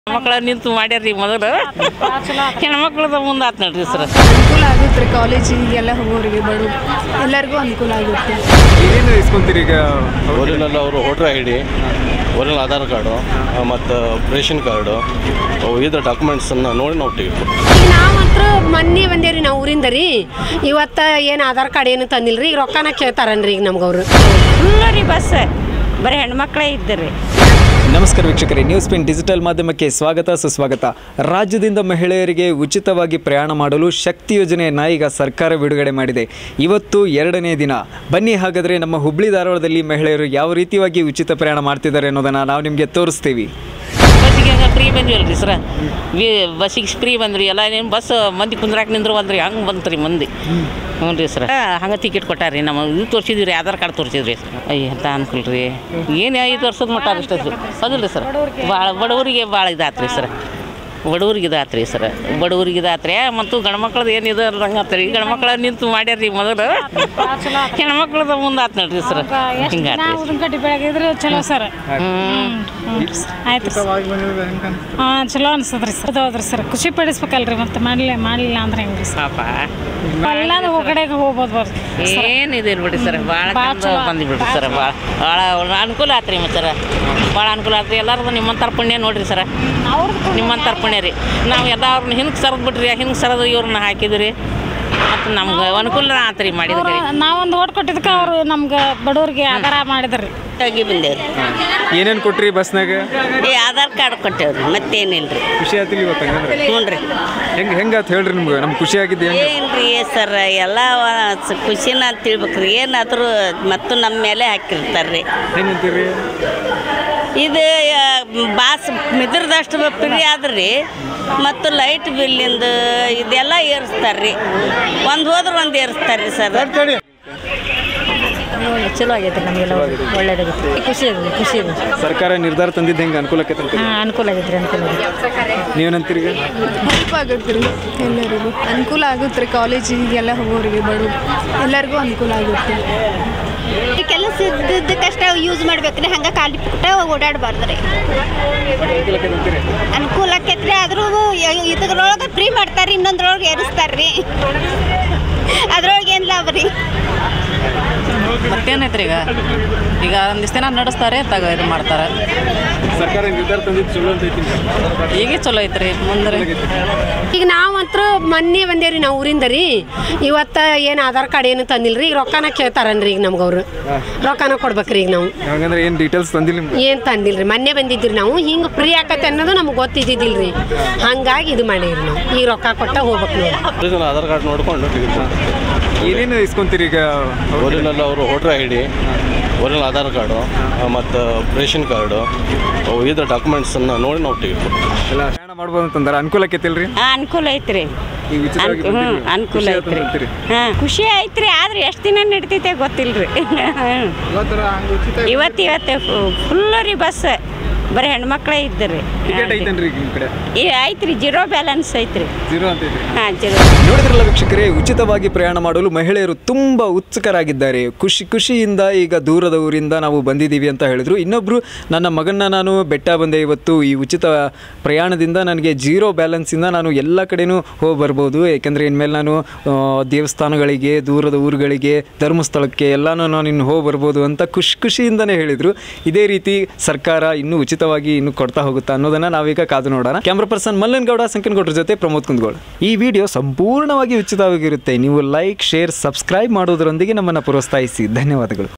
ಮಕ್ಕಳ ನಿಂತು ಮಾಡ್ಯಾರ್ರಿ ಮೊದಲು ಹೆಣ್ಮಕ್ಳದ ಮುಂದೆ ಆತ್ ನೋಡ್ರಿ ಸರ್ ಅನುಕೂಲ ಆಗುತ್ತೆ ರೀ ಕಾಲೇಜಿಗೆಲ್ಲ ಹೋಗೋರಿಗೆ ಬಡು ಎಲ್ಲರಿಗೂ ಅನುಕೂಲ ಆಗುತ್ತೆ ಏನೇನು ಇಸ್ಕೊಂತೀರಿ ಈಗ ಒರಿಜಿನಲ್ ಅವರು voter I D original Aadhaar card ಮತ್ತು ರೇಷನ್ ಕಾರ್ಡು ಅವು ಇದ್ರ ಡಾಕ್ಯುಮೆಂಟ್ಸನ್ನು ನೋಡಿ ನಾವು ಟಿಕೆಟ್ ಕೊಡ್ತೀವಿ ಈಗ ನಾವಂತ್ರ ಮೊನ್ನೆ ಬಂದೇವ್ರಿ ನಾವು ಊರಿಂದ ರೀ ಇವತ್ತ ಏನು ಆಧಾರ್ ಕಾರ್ಡ್ ಏನು ತಂದಿಲ್ರಿ ಈಗ ರೊಕ್ಕನ ಕೇಳ್ತಾರನ್ರಿ ಈಗ ನಮ್ಗೆ ಅವರು ಫುಲ್ಲ ರೀ ಬಸ್ ಬರೀ ಹೆಣ್ಮಕ್ಳೇ ಇದ್ದರಿ ನಮಸ್ಕಾರ ವೀಕ್ಷಕರೇ ನ್ಯೂಸ್ ಪಿನ್ ಡಿಜಿಟಲ್ ಮಾಧ್ಯಮಕ್ಕೆ ಸ್ವಾಗತ ಸುಸ್ವಾಗತ ರಾಜ್ಯದಿಂದ ಮಹಿಳೆಯರಿಗೆ ಉಚಿತವಾಗಿ ಪ್ರಯಾಣ ಮಾಡಲು ಶಕ್ತಿ ಯೋಜನೆಯನ್ನು ಈಗ ಸರ್ಕಾರ ಬಿಡುಗಡೆ ಮಾಡಿದೆ ಇವತ್ತು ಎರಡನೇ ದಿನ ಬನ್ನಿ ಹಾಗಾದರೆ ನಮ್ಮ ಹುಬ್ಳಿ ಧಾರವಾಡದಲ್ಲಿ ಮಹಿಳೆಯರು ಯಾವ ರೀತಿಯಾಗಿ ಉಚಿತ ಪ್ರಯಾಣ ಮಾಡ್ತಿದ್ದಾರೆ ಅನ್ನೋದನ್ನು ನಾವು ನಿಮಗೆ ತೋರಿಸ್ತೀವಿ ಬಸ್ಸಿಗೆ ಹಂಗೆ ಫ್ರೀ ಬಂದ್ವಲ್ರಿ ಸರ ವಿ ಬಸ್ಸಿಗೆ ಫ್ರೀ ಬಂದ್ರಿ ಎಲ್ಲ ಏನು ಬಸ್ ಮಂದಿ ಕುಂದ್ರಾಕ ನಿಂದ್ರು ಬಂದ್ರಿ ಹಂಗೆ ಬಂತ್ರಿ ಮಂದಿ ಹ್ಞೂ ರೀ ಸರ ಹಂಗೆ ಟಿಕೆಟ್ ಕೊಟ್ಟಾರ ರೀ ನಮ್ಮ ಇದು ತೋರಿಸಿದ್ವಿ ರೀ ಆಧಾರ್ ಕಾರ್ಡ್ ತೋರಿಸಿದ್ರಿ ಅಯ್ಯ ಅಂತ ಅನ್ಕೂಲ ರೀ ಏನು ಐದು ವರ್ಷದ ಮಟ್ಟ ಅಷ್ಟೇ ಹೌದಿಲ್ಲ ರೀ ಸರ್ ಭಾಳ ಬಡವರಿಗೆ ಭಾಳ ಇದಾತ್ರಿ ಸರ್ ಬಡವ್ರಿಗೆ ಇದಾತ್ ರೀ ಸರ್ ಬಡವ್ರಿಗೆ ಇದಾತ್ ರೀ ಮತ್ತು ಗಂಡ್ಮಕ್ಳದ್ದು ಏನು ಇದು ಹಂಗೆ ಆತ್ ರೀ ಗಂಡ್ಮಕ್ಳ ನಿಂತು ಮಾಡ್ಯಾರ್ರಿ ಮೊದಲು ಹೆಣ್ಮಕ್ಳದ ಮುಂದೆ ಆತ್ ನೋಡ್ರಿ ಸರ್ ಹಿಂಗೆ ಆತ್ ರೀ ಉದ್ದಿನಕಡ್ಡಿ ಬೆಳಗಿದ್ರೆ ಚಲೋ ಸರ್ ಆಯ್ತು ಹಾಂ ಚಲೋ ಅನ್ಸದ್ರಿ ಸರ್ ಹೌದ್ರಿ ಸರ್ ಖುಷಿ ಪಡಿಸ್ಬೇಕಲ್ರಿ ಮತ್ತೆ ಮಾಡಲಿ ಮಾಡಲಿಲ್ಲ ಅಂದ್ರೆ ಹೆಂಗ್ರಿ ಸರ್ ಪಾಪ ಎಲ್ಲಾದ ಹೊರಗಡೆಗೆ ಹೋಗ್ಬೋದು ಬರ್ರಿ ಏನು ಇದು ಇಲ್ಬಿಡಿ ಸರ್ ಭಾಳ ಭಾಳ ಚಂದ ಚಲೋ. ಬಂದ್ಬಿಡ್ರಿ ಸರ್ ಭಾಳ ಭಾಳ ಅನುಕೂಲ ಆತ್ರಿ ಮತ್ತು ಸರ್ ಭಾಳ ಅನುಕೂಲ ಆತ್ರಿ ಎಲ್ಲರದು ನಿಮ್ಮಂತರ ಪುಣ್ಯ ನೋಡ್ರಿ ಸರ್ ನಿಮ್ಮಂತರ ಪುಣ್ಯ ರೀ ನಾವು ಎಲ್ಲ ಅವ್ರನ್ನ ಹಿಂಗೆ ಸರದ್ ಬಿಟ್ರಿ ಹಿಂಗೆ ಸರದು ಇವ್ರನ್ನ ಹಾಕಿದ್ರಿ ಮತ್ತು ನಮ್ಗೆ ಅನುಕೂಲ ಆತ್ರಿ ಮಾಡಿದ್ರಿ ನಾವೊಂದು ಓಟ್ ಕೊಟ್ಟಿದ್ದಕ್ಕೆ ಅವರು ನಮ್ಗೆ ಬಡವ್ರಿಗೆ ಆಧಾರ ಮಾಡಿದ್ರಿ ಹೋಗಿ ಬಂದೇವ್ರಿ ಏನೇನು ಕೊಟ್ರಿ ಬಸ್ನಾಗ ಈ ಆಧಾರ್ ಕಾರ್ಡ್ ಕೊಟ್ಟೇವ್ರಿ ಮತ್ತೇನಿಲ್ರಿ ಖುಷಿ ಆತಿಲ್ಲ ಇವತ್ತು ಹಂಗಂದ್ರೆ ಹ್ಞೂ ರೀ ಹೆಂಗೆ ಹೆಂಗೆ ಆತ್ ಹೇಳ್ರಿ ನಿಮ್ಗೆ ನಮ್ಗೆ ಖುಷಿ ಆಗಿದ್ದು ಹೆಂಗೆ ಏನ್ರಿ ಸರ್ ಎಲ್ಲ ವ- ಸ- ಖುಷಿನ ಅಂತ ತಿಳ್ಬೇಕ್ರಿ ಏನಾದರೂ ಮತ್ತು ನಮ್ಮ ಮೇಲೆ ಹಾಕಿರ್ತಾರ್ರಿ ಹೆಂಗಂತೀರಿ ಇದು ಆ, ಬಾಸ್ ಮಿದ್ರದಷ್ಟು ಫ್ರೀ ಆದ್ರಿ ಮತ್ತು ಲೈಟ್ ಬಿಲ್ಲಿಂದ ಇದೆಲ್ಲ ಏರಿಸ್ತಾರ್ರಿ ಒಂದು ಹೋದ್ರೆ ಒಂದು ಏರಿಸ್ತಾರ್ರಿ ಸರ್ ಚಲೋ ಆಗೈತೆ ನಮಗೆಲ್ಲ ಒಳ್ಳೇದಾಗೈತೆ ಖುಷಿ ಆಗಿದೆ ಖುಷಿ ಇದೆ ಸರ್ಕಾರ ನಿರ್ಧಾರ ತಂದಿದ್ದು ಹೆಂಗೆ ಅನುಕೂಲ ಆಕೈತೆ ಅಂತೀರಿ ಹಾಂ ಅನುಕೂಲ ಆಗೈತೆ ರೀ ಅನುಕೂಲ ಆಗೈತೆ ನೀವೇನಂತೀರಿ ಈಗ ಹೆಲ್ಪ್ ಆಗುತ್ತೆ ರೀ ಎಲ್ಲರಿಗೂ ಅನುಕೂಲ ಆಗುತ್ತೆ ರೀ ಕಾಲೇಜಿಗೆಲ್ಲ ಹೋಗೋರಿಗೆ ಬಡು ಎಲ್ಲರಿಗೂ ಅನುಕೂಲ ಆಗುತ್ತೆ ಕೆಲಸ ಇದ್ದಕ್ಕಷ್ಟ ಯೂಸ್ ಮಾಡ್ಬೇಕ್ರಿ ಹಂಗ ಖಾಲಿ ಪುಟ್ಟ ಓಡಾಡಬಾರ್ದ್ರಿ ಅನುಕೂಲ ಆಕೈತ್ರಿ ಆದ್ರೂ ಇದ್ರೊಳಗೆ ಫ್ರೀ ಮಾಡ್ತಾರ್ರಿ ಇನ್ನೊಂದ್ರೊಳಗೆ ಏರಿಸ್ತಾರ್ರಿ ಅದ್ರೊಳಗೆ ಏನು ಲಾಭ ರೀ ಮತ್ತೇನೈತ್ರಿ ಈಗ ಈಗ ಒಂದಿಷ್ಟು ದಿನ ನಡೆಸ್ತಾರೆ ತಗ ಇದು ಮಾಡ್ತಾರೆ ಸರ್ಕಾರ ನಿರ್ಧಾರ ತಂದಿದ್ದು ಚಲೋ ಅಂತ ಐತಿ ಈಗ ಚಲೋ ಐತ್ರಿ ಮುಂದೆ ಈಗ ನಾವಂತ್ರ ಮೊನ್ನೆ ಬಂದೇವ್ರಿ ನಾವು ಊರಿಂದ ರೀ ಇವತ್ತ ಏನು ಆಧಾರ್ ಕಾರ್ಡ್ ಏನು ತಂದಿಲ್ರಿ ಈಗ ರೊಕ್ಕನ ಕೇಳ್ತಾರನ್ರಿ ಈಗ ನಮ್ಗೆ ಅವರು ರೊಕ್ಕನ ಕೊಡ್ಬೇಕ್ರಿ ಈಗ ನಾವು ಹಂಗಂದ್ರೆ ಏನು ಡೀಟೇಲ್ಸ್ ತಂದಿಲ್ಲ ನಿಮ್ಗೆ ಏನು ತಂದಿಲ್ರಿ ಮೊನ್ನೆ ಬಂದಿದ್ರಿ ನಾವು ಹಿಂಗೆ ಫ್ರೀ ಆಕತ್ತೆ ಅನ್ನೋದು ನಮ್ಗೆ ಗೊತ್ತಿದ್ದಿದ್ದಿಲ್ರಿ ಹಂಗಾಗಿ ಇದು ಮಾಡೀವ್ರಿ ನಾವು ಈಗ ರೊಕ್ಕ ಕೊಟ್ಟ ಹೋಗ್ಬೇಕು ನಾವು ಒರಿಜಿನಲ್ ಆಧಾರ್ ಕಾರ್ಡ್ ನೋಡಿಕೊಂಡು ಟಿಕೆಟ್ ಕೊಡ್ತೀವಿ ಏನೇನು ಇಸ್ಕೊಂತೀರಿ ಈಗ ಒರಿಜಿನಲ್ ಅವರು voter I D original Aadhaar card ಮತ್ತು ರೇಷನ್ ಕಾರ್ಡು ಅವು ಇದ್ರ ಡಾಕ್ಯುಮೆಂಟ್ಸನ್ನು ನೋಡಿ ನಾವು ಟಿಕೆಟ್ ಕೊಡ್ತೀವಿ ಎಲ್ಲ ಪ್ರಯಾಣ ಮಾಡ್ಬೋದು ಅಂತಂದ್ರೆ ಅನುಕೂಲ ಆಕೈತಿಲ್ರಿ ಅನುಕೂಲ ಐತ್ರಿ ಈಗ ಉಚಿತವಾಗಿ ಹ್ಞೂ ಬಂದಿರಿ. ಅನುಕೂಲ ಖುಷಿ ಆಯ್ತು ಐತ್ರಿ ಅಂತೀರಿ. ಹಾಂ ಖುಷಿ ಐತ್ರಿ ಆದ್ರೆ ಎಷ್ಟು ದಿನ ನಡಿತೈತೆ ಗೊತ್ತಿಲ್ರಿ ಇವತ್ತು ಇವತ್ತು ಫುಲ್ ರೀ ಬಸ್ ಬರೀ ಹೆಣ್ಮಕ್ಳೇ ಇದ್ದರಿ ಟಿಕೆಟ್ ಐತೇನ್ರಿ ಈಗ ನಿಮ್ಮ ಕಡೆ ಈ ಐತ್ರಿ ಜೀರೋ ಬ್ಯಾಲೆನ್ಸ್ ಐತ್ರಿ ಜೀರೋ ಅಂತ ಐತ್ರಿ ಹಾಂ ಜೀರೋ ನೋಡಿದ್ರಲ್ಲ ವೀಕ್ಷಕರೇ ಉಚಿತವಾಗಿ ಪ್ರಯಾಣ ಮಾಡಲು ಮಹಿಳೆಯರು ತುಂಬ ಉತ್ಸುಕರಾಗಿದ್ದಾರೆ ಖುಷಿ ಖುಷಿಯಿಂದ ಈಗ ದೂರದ ಊರಿಂದ ನಾವು ಬಂದಿದ್ದೀವಿ ಅಂತ ಹೇಳಿದ್ರು ಇನ್ನೊಬ್ಬರು ನನ್ನ ಮಗನ್ನ ನಾನು ಬೆಟ್ಟ ಬಂದೆ ಇವತ್ತು ಈ ಉಚಿತ ಪ್ರಯಾಣದಿಂದ ನನಗೆ ಜೀರೋ ಬ್ಯಾಲೆನ್ಸಿಂದ ನಾನು ಎಲ್ಲ ಕಡೆನೂ ಹೋಗಿ ಬರ್ಬೋದು ಏಕೆಂದರೆ ಇನ್ಮೇಲೆ ನಾನು ಆ, ದೇವಸ್ಥಾನಗಳಿಗೆ ದೂರದ ಊರುಗಳಿಗೆ ಧರ್ಮಸ್ಥಳಕ್ಕೆ ಎಲ್ಲನೂ ನಾನು ಇನ್ನು ಹೋಗಿ ಬರ್ಬೋದು ಅಂತ ಖುಷಿ ಖುಷಿಯಿಂದನೇ ಹೇಳಿದರು ಇದೇ ರೀತಿ ಸರ್ಕಾರ ಇನ್ನೂ ಉಚಿತವಾಗಿ ಇನ್ನೂ ಕೊಡ್ತಾ ಹೋಗುತ್ತಾ ಅನ್ನೋದನ್ನು ನಾವೀಗ ಕಾದು ನೋಡೋಣ ಕ್ಯಾಮ್ರಾ ಪರ್ಸನ್ ಮಲ್ಲನ್ಗೌಡ ಸಂಕನಗೌಡ್ರ ಜೊತೆ ಪ್ರಮೋದ್ ಕುಂದಗೋಳ್ ಈ ವಿಡಿಯೋ ಸಂಪೂರ್ಣವಾಗಿ ಉಚಿತವಾಗಿರುತ್ತೆ ನೀವು ಲೈಕ್ ಶೇರ್ ಸಬ್ಸ್ಕ್ರೈಬ್ ಮಾಡೋದರೊಂದಿಗೆ ನಮ್ಮನ್ನು ಪ್ರೋತ್ಸಾಹಿಸಿ ಧನ್ಯವಾದಗಳು